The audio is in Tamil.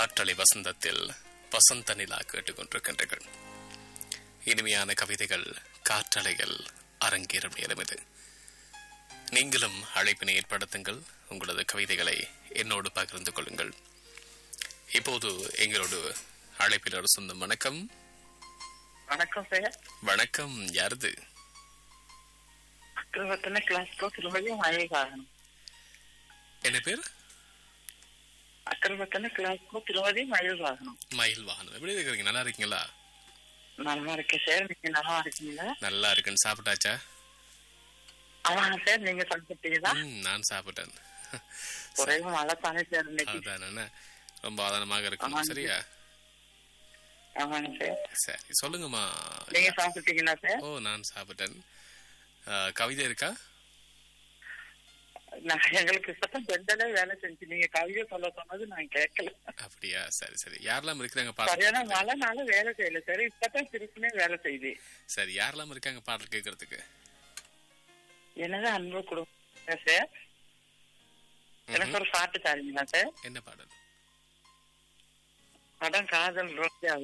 காற்றலை வசந்தத்தில் வசந்த நிலா கேட்டுக்கொண்டிருக்கின்றீர்கள் இனிமையான கவிதைகள் காற்றலைகள் அரங்கேறும் நேரம் இது நீங்களும் அழைப்பினை ஏற்படுத்துங்கள் உங்களது கவிதைகளை என்னோடு பகிர்ந்து கொள்ளுங்கள் இப்போது எங்களோடு அழைப்பில் ஒரு சொந்தம் வணக்கம் வணக்கம் சார் வணக்கம் யாரது அக்கிரமத்தனை கிளாஸ்க்கோ திருமதி மழை வாகனம் என்ன பேர் அக்கிரமத்தனை கிளாஸ்க்கோ திருமதி மழை வாகனம் மயில் வாகனம் எப்படி இருக்கிறீங்க நல்லா இருக்கீங்களா நல்லா இருக்கேன் சார் நீங்க நல்லா இருக்கீங்களா நல்லா இருக்குன்னு சாப்பிட்டாச்சா ஆமாங்க சார் நீங்க சாப்பிட்டீங்களா ம், நான் சாப்பிட்டேன் ஒரே மழை தானே சார் இன்னைக்கு அதுதான் என்ன ரொம்ப ஆதானமாக இருக்கணும் ஆமாங்க. சரியா ஆமாங்க சார் சரி சொல்லுங்கம்மா நீங்க சாப்பிட்டீங்களா சார் ஓ நான் சாப்பிட்டேன் ஆ, கவிதை இருக்கா நான் எங்களுக்கு இப்பதான் பெண்டலே வேலை செஞ்சு நீங்க கவிதை சொல்ல சொன்னது நான் கேட்கல அப்படியா சரி சரி யாரெல்லாம் இருக்கிறாங்க சரியான பாடல் மழைனால வேலை செய்யல சார் இப்பதான் திருப்பினே வேலை செய்யுது சரி யாரெல்லாம் இருக்காங்க பாடல் கேட்கறதுக்கு என்னது அன்பு குடும்பம் சார் எனக்கு ஒரு பாட்டு தரீங்களா சார் என்ன பாடல் படம் காதல் ரோஜா